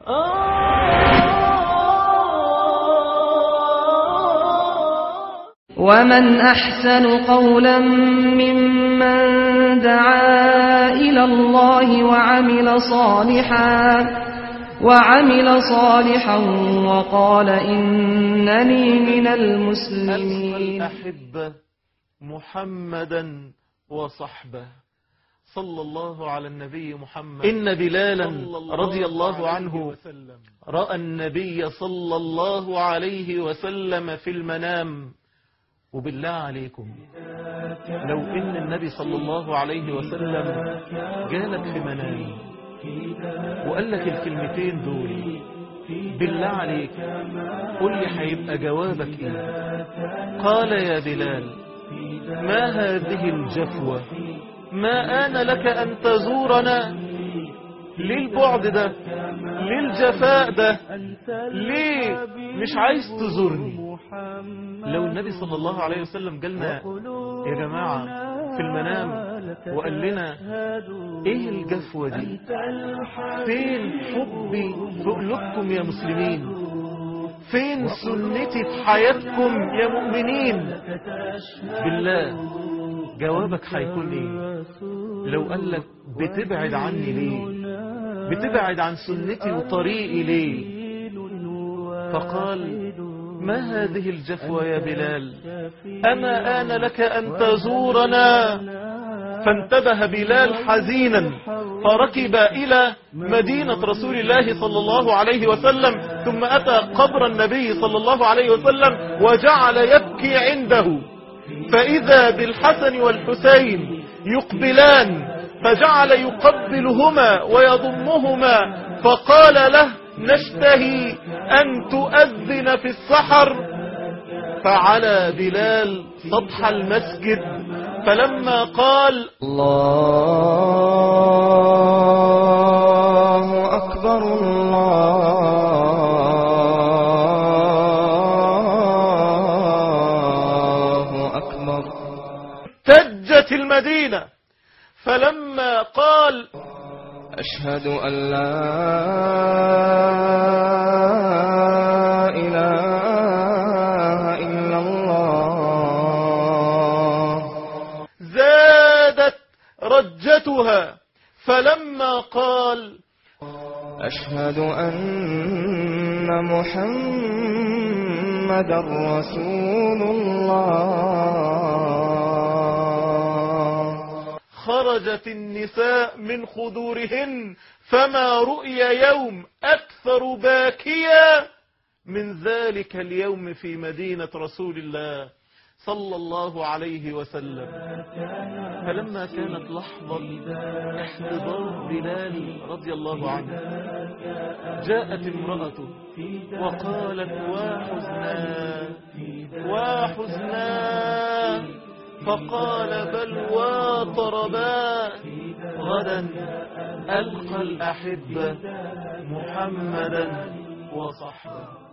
ومن أحسن قولا ممن دعا إلى الله وعمل صالحا وعمل صالحا وقال إنني من أسمى المسلمين الأحبة محمدا وصحبه صلى الله على النبي محمد إن بلالا رضي الله عنه رأى النبي صلى الله عليه وسلم في المنام وبالله عليكم لو إن النبي صلى الله عليه وسلم جالك في منام وقال لك الكلمتين دول بالله عليك قل لي هيبقى جوابك ايه قال يا بلال ما هذه الجفوة ما آن لك أن تزورنا ليه البعد ده ليه الجفاء ده ليه مش عايز تزورني لو النبي صلى الله عليه وسلم قالنا يا جماعة في المنام وقال لنا ايه الجفوة دي فين حبي في قلوبكم يا مسلمين فين سنتي في حياتكم يا مؤمنين بالله جوابك هيكون ايه لو قال لك بتبعد عني ليه بتبعد عن سنتي وطريقي ليه فقال ما هذه الجفوة يا بلال أما آن لك أن تزورنا فانتبه بلال حزينا فركب إلى مدينة رسول الله صلى الله عليه وسلم ثم أتى قبر النبي صلى الله عليه وسلم وجعل يبكي عنده فإذا بالحسن والحسين يقبلان فجعل يقبلهما ويضمهما فقال له نشتهي أن تؤذن في السحر فعلى بلال سطح المسجد فلما قال الله أكبر الله أكبر تجت المدينة فلما قال أشهد أن لا إله إلا الله زادت رجتها فلما قال أشهد أن محمد رسول الله خرجت النساء من خدورهن فما رؤي يوم أكثر باكيا من ذلك اليوم في مدينة رسول الله صلى الله عليه وسلم فلما كانت لحظة احتضار بلال رضي الله عنه جاءت امرأته وقالت واحزنا واحزنا فقال بل وطربا غدا ألقى الأحبة محمدا وصحبه